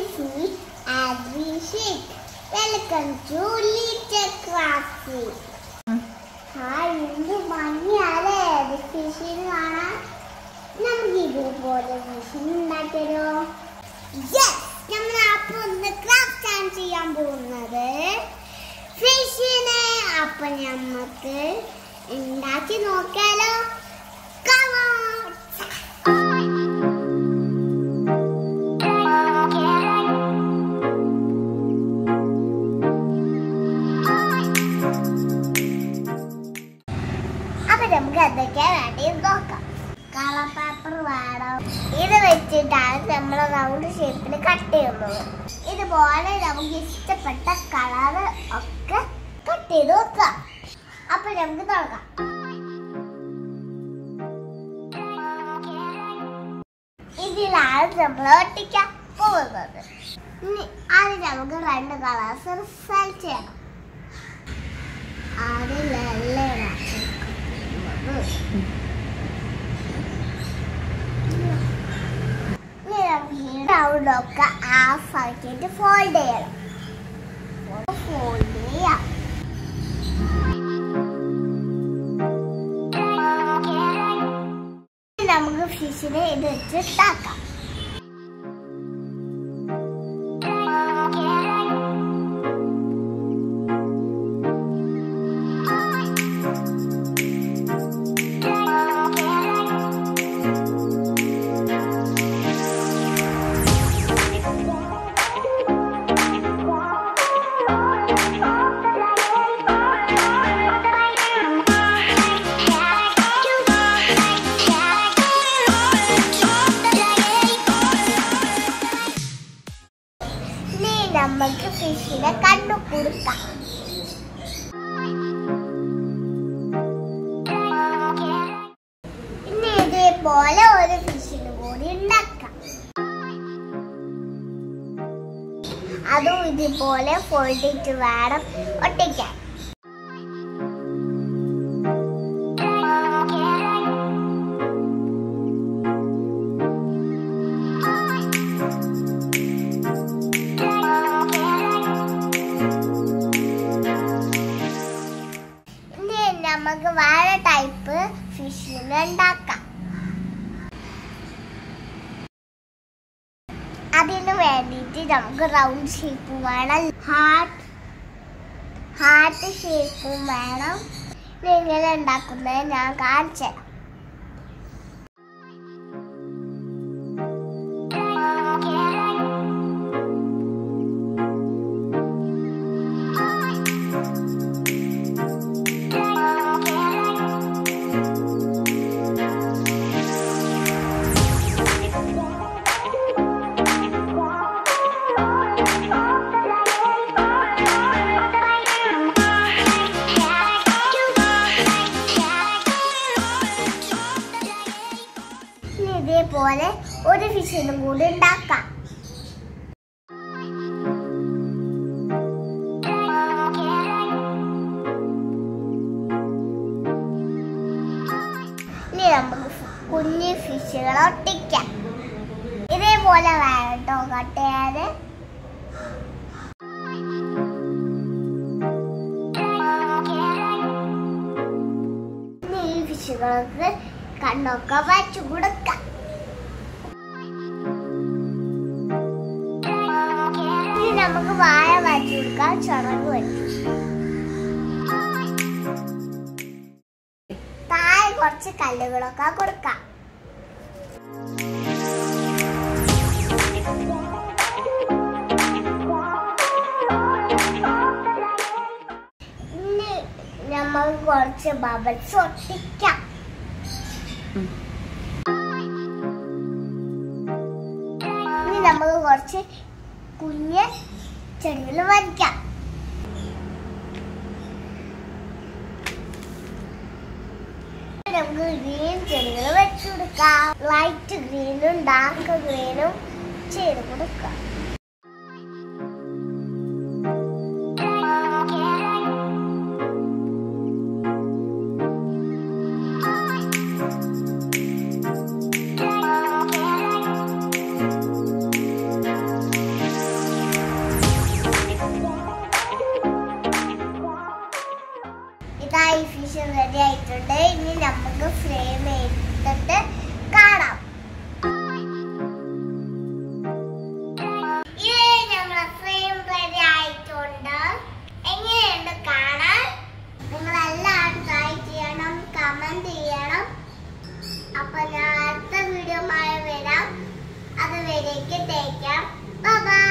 see as we shake. Welcome to Little Crafty. Hi എന്ത് ഭംഗിയാലേ ഫിഷിന് കാണാൻ നമുക്ക് ഇതുപോലെ ഫിഷിൻ ഉണ്ടാക്കിയോ യെസ് നമ്മൾ അപ്പൊ ഒന്ന് ക്രാഫ്റ്റ് ആണ് ചെയ്യാൻ പോകുന്നത് ഫിഷിനെ അപ്പൊ നമുക്ക് ഉണ്ടാക്കി നോക്കാലോ Come on. അപ്പൊ നമുക്ക് എന്തൊക്കെയാ വേണ്ടത് നോക്കാം കളർ പേപ്പർ വേണം ഇത് വെച്ചിട്ടാണ് നമ്മൾ റൗണ്ട് ഷേപ്പിൽ കട്ട് ചെയ്യുന്നത് ഇതുപോലെ നമുക്ക് ഇഷ്ടപ്പെട്ട കളറ് ഒക്കെ കട്ട് ചെയ്ത് വെക്കാം അപ്പൊ നമുക്ക് തുടങ്ങാം ഇതിലാണ് നമ്മൾ ഒട്ടിക്കാൻ പോകുന്നത് ഇനി ആദ്യം നമുക്ക് രണ്ട് കളേഴ്സ് സെലക്ട് ചെയ്യണം ആദ്യം വെള്ളയാണ് റൗണ്ടൊക്കെ ഹാഫ് ആക്കിയിട്ട് ഫോൾഡ് ചെയ്യണം ഫോൾഡ് ചെയ്യാം ഇനി നമുക്ക് ഫിഷിനെ ഇത് വെച്ച് ഇട്ടാക്കാം ഇനി നമുക്ക് ഫിഷിനെ കണ്ണു കൊടുക്കാം ഇനി ഇതേപോലെ ഒരു ഫിഷിന് കൂടി ഉണ്ടാക്കാം അതും ഇതുപോലെ ഫോൾഡ് ചെയ്തിട്ട് വേണം ഒട്ടിക്കാൻ ഇനി നമുക്ക് വേറെ ടൈപ്പ് ഫിഷിനെ ഉണ്ടാക്കാം അതിന് വേണ്ടിയിട്ട് നമുക്ക് റൗണ്ട് ഷേപ്പും വേണം ഹാർട്ട് ഹാർട്ട് ഷേപ്പും വേണം ഇത് എങ്ങനെ ഉണ്ടാക്കുന്നത് ഞാൻ കാണിച്ചു തരാം ഇനി ഇതേപോലെ ഒരു ഫിഷിനും കൂടി ഉണ്ടാക്കാം ഇനി നമുക്ക് കുഞ്ഞു ഫിഷുകളെ ഒട്ടിക്കാം ഇതേപോലെ വേണം കേട്ടോ കട്ട് ചെയ്യാതെ ഇനി ഈ ഫിഷുകൾക്ക് കണ്ണൊക്കെ വച്ചു കൊടുക്കാം ഇനി നമുക്ക് വാഴ വച്ചു കൊടുക്കാം ചിറക് വെച്ചു താഴെ കുറച്ച് കല്ലുകളൊക്കെ കൊടുക്കാം ഇനി നമുക്ക് കുറച്ച് ബബിൾസ് ഒട്ടിക്കാം ഇനി നമുക്ക് കുറച്ച് കുഞ്ഞ് ചെടികൾ വരയ്ക്കാം നമുക്ക് ഗ്രീൻ ചെടികൾ വെച്ചു കൊടുക്കാം ലൈറ്റ് ഗ്രീനും ഡാർക്ക് ഗ്രീനും ചെയ്ത് കൊടുക്കാം ഏകദേശം റെഡി ആയിട്ടുണ്ട് ഇനി നമുക്ക് ഫ്രെയിം എടുത്തിട്ട് കാണാം ഇത് നമ്മളെ ഫ്രെയിം റെഡി ആയിട്ടുണ്ട് എങ്ങനെയുണ്ട് കാണാൻ നിങ്ങൾ എല്ലാവരും ട്രൈ ചെയ്യണം കമന്റ് ചെയ്യണം അപ്പൊ ഞാൻ അടുത്ത വീഡിയോ വരാം അതുവരേക്ക് തേക്കാം ബൈ